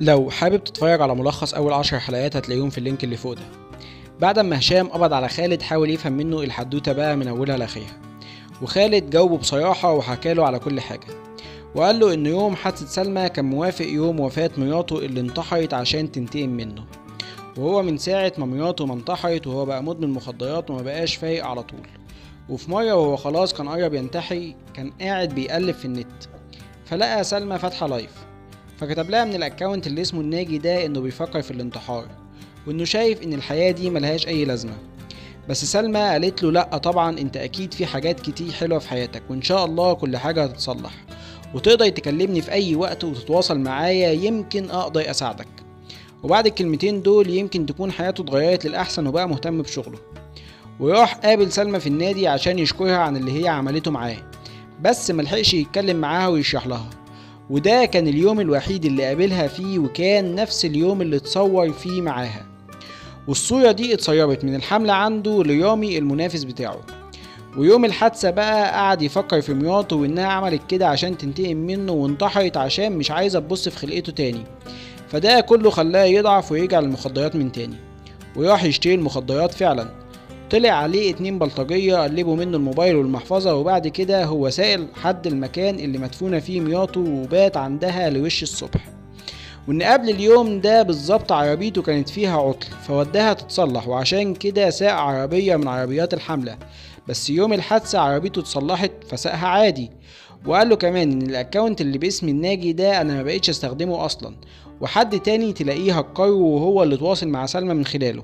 لو حابب تتفرج على ملخص اول عشر حلقات هتلاقيهم في اللينك اللي فوق ده بعد ما هشام قبض على خالد حاول يفهم منه الحدوته بقى من اولها لاخرها وخالد جاوبه بصراحه وحكاله على كل حاجه وقال له ان يوم حادثه سلمى كان موافق يوم وفاه مراته اللي انتحرت عشان تنتقم منه وهو من ساعة ما مراته ما انتحرت وهو بقى مدمن مخدرات وما بقاش فايق على طول وفي مرة وهو خلاص كان قرب ينتحي كان قاعد بيقلب في النت فلقى سلمى فاتحة لايف فكتب لها من الاكونت اللي اسمه الناجي ده انه بيفكر في الانتحار وانه شايف ان الحياة دي ملهاش اي لازمة بس سلمى قالت له لا طبعا انت اكيد في حاجات كتير حلوة في حياتك وان شاء الله كل حاجة هتتصلح وتقدر تكلمني في اي وقت وتتواصل معايا يمكن اقدر اساعدك وبعد الكلمتين دول يمكن تكون حياته اتغيرت للأحسن وبقى مهتم بشغله وراح قابل سلمى في النادي عشان يشكرها عن اللي هي عملته معاه بس ملحقش يتكلم معاها ويشرح لها وده كان اليوم الوحيد اللي قابلها فيه وكان نفس اليوم اللي اتصور فيه معاها والصورة دي اتصيرت من الحملة عنده لرامي المنافس بتاعه ويوم الحادثة بقى قعد يفكر في مراته وإنها عملت كده عشان تنتقم منه وانتحرت عشان مش عايزة تبص في خلقته تاني فده كله خلاه يضعف ويرجع للمخدرات من تاني وراح يشتري المخدرات فعلا طلع عليه اتنين بلطجية قلبوا منه الموبايل والمحفظة وبعد كده هو سائل حد المكان اللي مدفونة فيه مراته وبات عندها لوش الصبح وان قبل اليوم ده بالظبط عربيته كانت فيها عطل فوداها تتصلح وعشان كده ساق عربية من عربيات الحملة بس يوم الحادثة عربيته اتصلحت فساقها عادي وقال له كمان ان الاكونت اللي باسم الناجي ده انا ما بقيتش استخدمه اصلا وحد تاني تلاقيه هكره وهو اللي تواصل مع سلمى من خلاله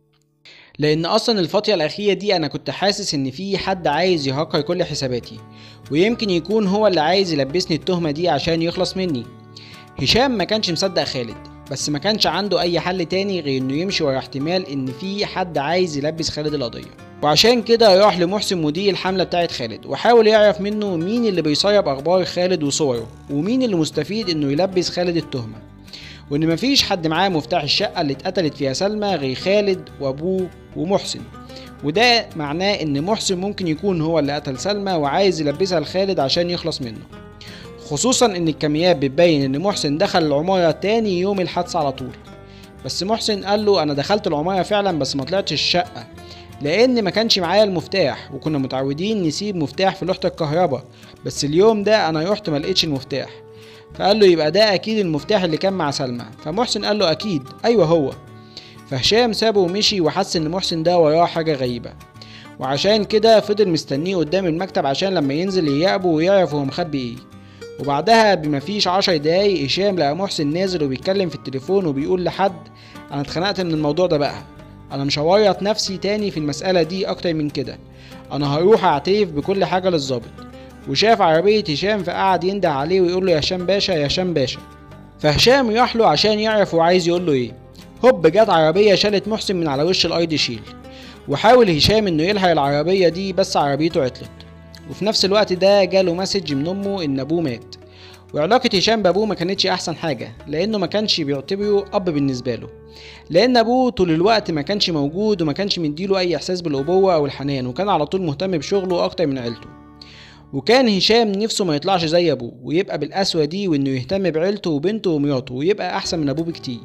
لان اصلا الفترة الاخيرة دي انا كنت حاسس ان في حد عايز يهكر كل حساباتي ويمكن يكون هو اللي عايز يلبسني التهمة دي عشان يخلص مني هشام ما كانش مصدق خالد بس ما كانش عنده اي حل تاني غير انه يمشي ورا احتمال ان في حد عايز يلبس خالد القضية وعشان كده راح لمحسن مدير الحملة بتاعت خالد وحاول يعرف منه مين اللي بيسيب اخبار خالد وصوره ومين اللي مستفيد انه يلبس خالد التهمة وان مفيش حد معاه مفتاح الشقة اللي اتقتلت فيها سلمى غير خالد وابوه ومحسن وده معناه ان محسن ممكن يكون هو اللي قتل سلمى وعايز يلبسها لخالد عشان يخلص منه خصوصا ان الكاميرات بتبين ان محسن دخل العمارة تاني يوم الحادثة على طول بس محسن قال له انا دخلت العمارة فعلا بس ما طلعتش الشقة لان ما كانش معايا المفتاح وكنا متعودين نسيب مفتاح في لوحة الكهرباء بس اليوم ده انا رحت ما لقيتش المفتاح فقال له يبقى ده اكيد المفتاح اللي كان مع سلمى فمحسن قال له اكيد ايوه هو فهشام سابه ومشي وحس ان محسن ده وراه حاجة غريبة وعشان كده فضل مستنيه قدام المكتب عشان لما ينزل يراقبه ويعرف هو مخبي ايه وبعدها بمفيش عشر دقايق هشام لقى محسن نازل وبيتكلم في التليفون وبيقول لحد انا اتخنقت من الموضوع ده بقى انا مش هورط نفسي تاني في المسألة دي اكتر من كده انا هروح اعترف بكل حاجة للظابط وشاف عربية هشام فقعد ينده عليه ويقول له يا هشام باشا يا هشام باشا فهشام راح له عشان يعرف هو عايز يقول له ايه هوب جت عربية شالت محسن من على وش الارض شيل وحاول هشام انه يلحق العربية دي بس عربيته عطلت وفي نفس الوقت ده جاله مسج من امه ان ابوه مات وعلاقة هشام بابوه ما كانتش احسن حاجة لانه ما كانش بيعتبره اب بالنسبة له لان ابوه طول الوقت ما كانش موجود وما كانش مديله اي احساس بالابوة او الحنان وكان على طول مهتم بشغله اكتر من عيلته وكان هشام نفسه ما يطلعش زي ابوه ويبقى بالقسوة دي وانه يهتم بعيلته وبنته ومراته ويبقى احسن من ابوه بكتير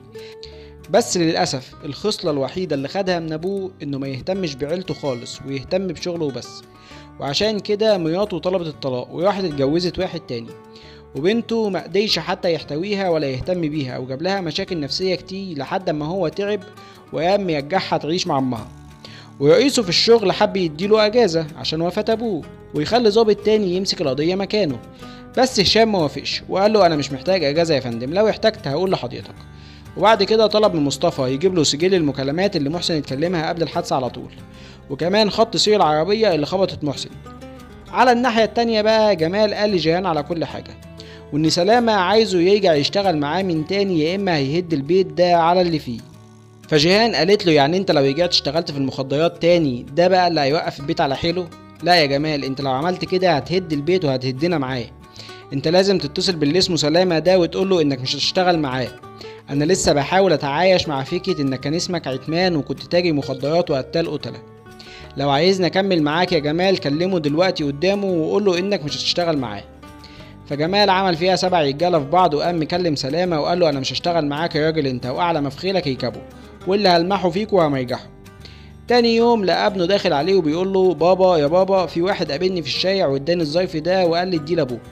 بس للأسف الخصلة الوحيدة اللي خدها من أبوه إنه ما يهتمش بعيلته خالص ويهتم بشغله وبس وعشان كده مراته طلبت الطلاق وراحت اتجوزت واحد تاني وبنته ما قدرش حتى يحتويها ولا يهتم بيها وجاب لها مشاكل نفسية كتير لحد ما هو تعب وقام يرجعها تعيش مع أمها ورئيسه في الشغل حب يديله أجازة عشان وفاة أبوه ويخلي ظابط تاني يمسك القضية مكانه بس هشام ما وافقش وقال له أنا مش محتاج أجازة يا فندم لو احتجت هقول لحضرتك وبعد كده طلب من مصطفى يجيب له سجل المكالمات اللي محسن اتكلمها قبل الحادثة على طول وكمان خط سير العربية اللي خبطت محسن على الناحية التانية بقى جمال قال لجيهان على كل حاجة وإن سلامة عايزه يرجع يشتغل معاه من تاني يا إما هيهد البيت ده على اللي فيه فجيهان قالت له يعني انت لو رجعت اشتغلت في المخدرات تاني ده بقى اللي هيوقف البيت على حيله لا يا جمال انت لو عملت كده هتهد البيت وهتهدنا معاه انت لازم تتصل باللي اسمه سلامة ده وتقول له انك مش هتشتغل معاه انا لسه بحاول اتعايش مع فكرة انك كان اسمك عتمان وكنت تاجر مخدرات وقتال قتلة لو عايزني اكمل معاك يا جمال كلمه دلوقتي قدامه وقول له انك مش هتشتغل معاه فجمال عمل فيها سبع رجاله في بعض وقام مكلم سلامه وقال له انا مش هشتغل معاك يا راجل انت واعلى ما في خيلك يكبه واللي هلمحه فيك وهمرجحه تاني يوم لقى ابنه داخل عليه وبيقول له بابا يا بابا في واحد قابلني في الشارع واداني الظرف ده وقال لي اديه لابوك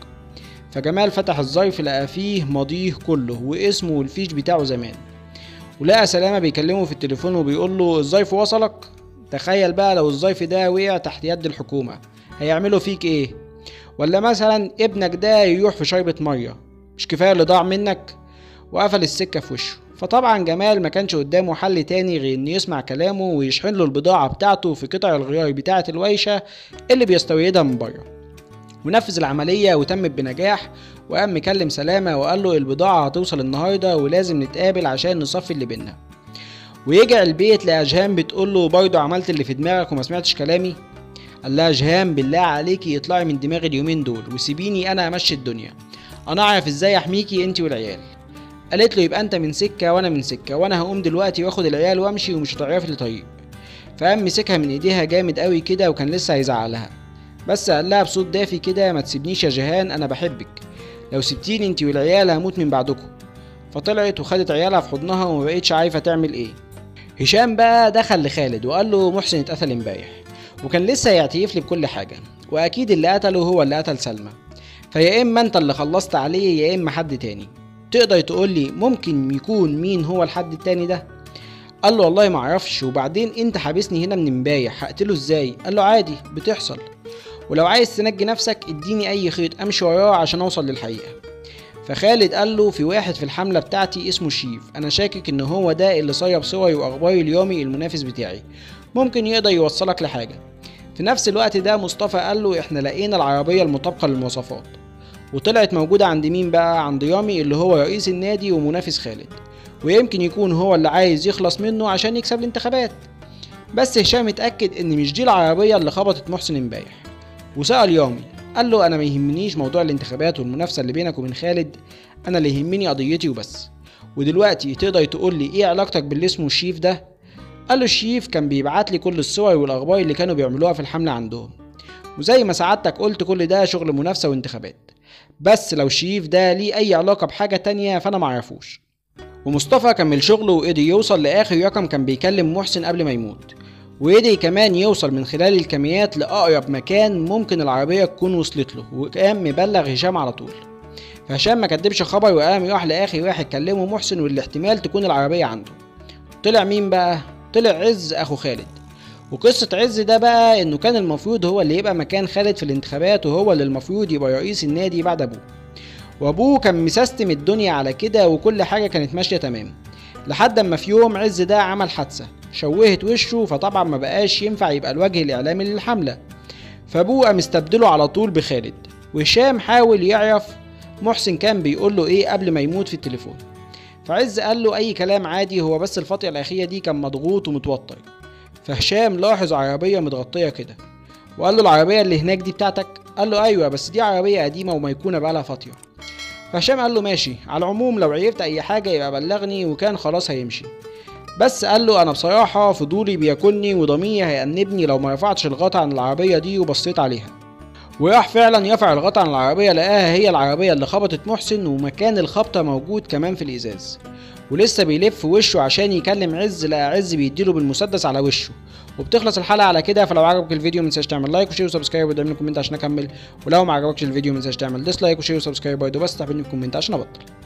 فجمال فتح الظرف لقى فيه ماضيه كله واسمه والفيش بتاعه زمان ولقى سلامة بيكلمه في التليفون وبيقول له الظرف وصلك تخيل بقى لو الظرف ده وقع تحت يد الحكومة هيعملوا فيك ايه ولا مثلا ابنك ده يروح في شربة مية مش كفاية اللي ضاع منك وقفل السكة في وشه فطبعا جمال ما كانش قدامه حل تاني غير انه يسمع كلامه ويشحن له البضاعة بتاعته في قطع الغيار بتاعة الويشة اللي بيستوردها من بره ونفذ العملية وتمت بنجاح وقام مكلم سلامة وقال له البضاعة هتوصل النهاردة ولازم نتقابل عشان نصفي اللي بينا ويرجع البيت لقى جهام بتقول له برضه عملت اللي في دماغك وما سمعتش كلامي قال لها جهام بالله عليكي اطلعي من دماغي اليومين دول وسيبيني انا امشي الدنيا انا اعرف ازاي احميكي انت والعيال قالت له يبقى انت من سكه وانا من سكه وانا هقوم دلوقتي واخد العيال وامشي ومش هتعرفي لي طريق فقام مسكها من ايديها جامد قوي كده وكان لسه هيزعلها بس قال لها بصوت دافي كده ما تسيبنيش يا جهان انا بحبك لو سبتيني انت والعيال هموت من بعدكم فطلعت وخدت عيالها في حضنها وما بقتش عارفه تعمل ايه هشام بقى دخل لخالد وقال له محسن اتقتل امبارح وكان لسه يعترف لي بكل حاجه واكيد اللي قتله هو اللي قتل سلمى فيا اما انت اللي خلصت عليه يا اما حد تاني تقدر تقول لي ممكن يكون مين هو الحد التاني ده قال له والله ما اعرفش وبعدين انت حابسني هنا من امبارح هقتله ازاي قال له عادي بتحصل ولو عايز تنجي نفسك اديني اي خيط امشي وراه عشان اوصل للحقيقه فخالد قال له في واحد في الحملة بتاعتي اسمه شيف أنا شاكك إن هو ده اللي صيب صوري وأخباري اليومي المنافس بتاعي ممكن يقدر يوصلك لحاجة في نفس الوقت ده مصطفى قال له إحنا لقينا العربية المطابقة للمواصفات وطلعت موجودة عند مين بقى عند يامي اللي هو رئيس النادي ومنافس خالد ويمكن يكون هو اللي عايز يخلص منه عشان يكسب الانتخابات بس هشام اتأكد إن مش دي العربية اللي خبطت محسن امبارح وسأل يامي قال له انا ما يهمنيش موضوع الانتخابات والمنافسه اللي بينك وبين خالد انا اللي يهمني قضيتي وبس ودلوقتي تقدر تقول لي ايه علاقتك باللي اسمه الشيف ده قال له الشيف كان بيبعت لي كل الصور والاخبار اللي كانوا بيعملوها في الحمله عندهم وزي ما سعادتك قلت كل ده شغل منافسه وانتخابات بس لو الشيف ده ليه اي علاقه بحاجه تانية فانا معرفوش ومصطفى كمل شغله وقدر يوصل لاخر رقم كان بيكلم محسن قبل ما يموت وقدر كمان يوصل من خلال الكاميات لأقرب مكان ممكن العربية تكون وصلت له وقام مبلغ هشام على طول فهشام ما كدبش خبر وقام راح لآخر واحد كلمه محسن واللي احتمال تكون العربية عنده طلع مين بقى؟ طلع عز أخو خالد وقصة عز ده بقى إنه كان المفروض هو اللي يبقى مكان خالد في الانتخابات وهو اللي المفروض يبقى رئيس النادي بعد أبوه وأبوه كان مسيستم الدنيا على كده وكل حاجة كانت ماشية تمام لحد اما في يوم عز ده عمل حادثة شوهت وشه فطبعا ما بقاش ينفع يبقى الوجه الإعلامي للحملة فأبوه قام استبدله على طول بخالد وهشام حاول يعرف محسن كان بيقول له ايه قبل ما يموت في التليفون فعز قال له اي كلام عادي هو بس الفترة الأخيرة دي كان مضغوط ومتوتر فهشام لاحظ عربية متغطية كده وقال له العربية اللي هناك دي بتاعتك قال له ايوه بس دي عربية قديمة وميكونة بقالها فترة فهشام قال له ماشي على العموم لو عرفت اي حاجة يبقى بلغني وكان خلاص هيمشي بس قال له انا بصراحة فضولي بياكلني وضميري هيأنبني لو ما رفعتش الغطا عن العربية دي وبصيت عليها وراح فعلا يرفع الغطا عن العربية لقاها هي العربية اللي خبطت محسن ومكان الخبطة موجود كمان في الإزاز ولسه بيلف وشه عشان يكلم عز لقى عز بيديله بالمسدس على وشه وبتخلص الحلقة على كده فلو عجبك الفيديو متنساش تعمل لايك وشير وسبسكرايب وتعمل كومنت عشان اكمل ولو ما عجبكش الفيديو متنساش تعمل ديسلايك وشير وسبسكرايب برضه بس تعمل كومنت عشان ابطل